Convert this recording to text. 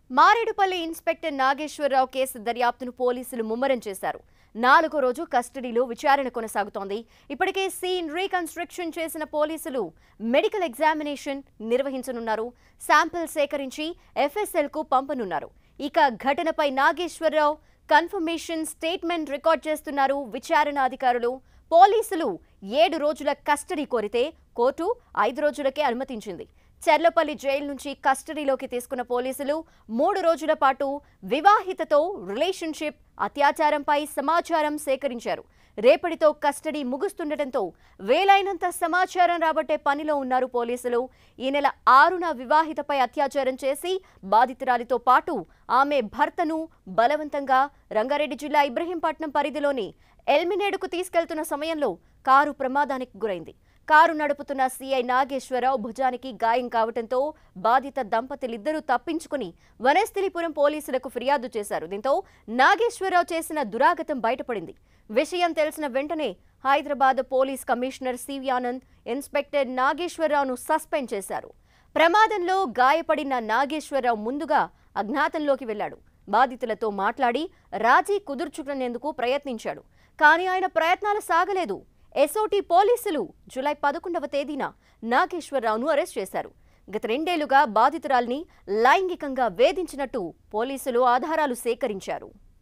Marredpally inspector Nageswararao case దర్యాప్తును పోలీసులు ముమ్మరం చేశారు నాలుగో రోజు కస్టడీలో విచారణ కొనసాగుతోంది ఇప్పటికే సీన్ రీకన్స్ట్రక్షన్ చేసిన పోలీసులు మెడికల్ ఎగ్జామినేషన్ నిర్వహించనున్నారు శాంపిల్ సేకరించి ఎఫ్ఎస్ఎల్ కు పంపనున్నారు ఇక ఘటనపై నాగేశ్వరరావు కన్ఫర్మేషన్ స్టేట్మెంట్ రికార్డ్ చేస్తున్నారు విచారణ అధికారులు పోలీసులు ఏడు రోజుల కస్టడీ కోరితే కోర్టు ఐదు రోజులకే అనుమతించింది చెర్లపల్లి జైలు నుంచి కస్టడీలోకి తీసుకున్న పోలీసులు మూడు రోజుల పాటు వివాహితతో రిలేషన్షిప్ అత్యాచారంపై సమాచారం సేకరించారు రేపటితో కస్టడీ ముగుస్తుండటంతో వేలైనంత సమాచారం రాబట్టే పనిలో ఉన్నారు పోలీసులు ఈ నెల ఆరున వివాహితపై అత్యాచారం చేసి బాధితురాలితో పాటు ఆమె భర్తను బలవంతంగా రంగారెడ్డి జిల్లా ఇబ్రహీంపట్నం పరిధిలోని ఎల్మినేడుకు తీసుకెళ్తున్న సమయంలో కారు ప్రమాదానికి గురైంది కారు నడుపుతున్న సీఐ నాగేశ్వరరావు భుజానికి గాయం కావడంతో బాధిత దంపతులిద్దరూ తప్పించుకుని వనస్థలిపురం పోలీసులకు ఫిర్యాదు చేశారు దీంతో నాగేశ్వరరావు చేసిన దురాగతం బయటపడింది విషయం తెలిసిన వెంటనే Hyderabad police commissioner CV Anand inspector నాగేశ్వరరావును సస్పెండ్ చేశారు ప్రమాదంలో గాయపడిన నాగేశ్వరరావు ముందుగా అజ్ఞాతంలోకి వెళ్లాడు బాధితులతో మాట్లాడి రాజీ కుదుర్చుకునేందుకు ప్రయత్నించాడు కానీ ఆయన ప్రయత్నాలు సాగలేదు ఎస్ఓటి పోలీసులు జూలై పదకొండవ తేదీన నాగేశ్వరరావును అరెస్ట్ చేశారు గత రెండేళ్లుగా బాధితురాల్ని లైంగికంగా వేధించినట్టు పోలీసులు ఆధారాలు సేకరించారు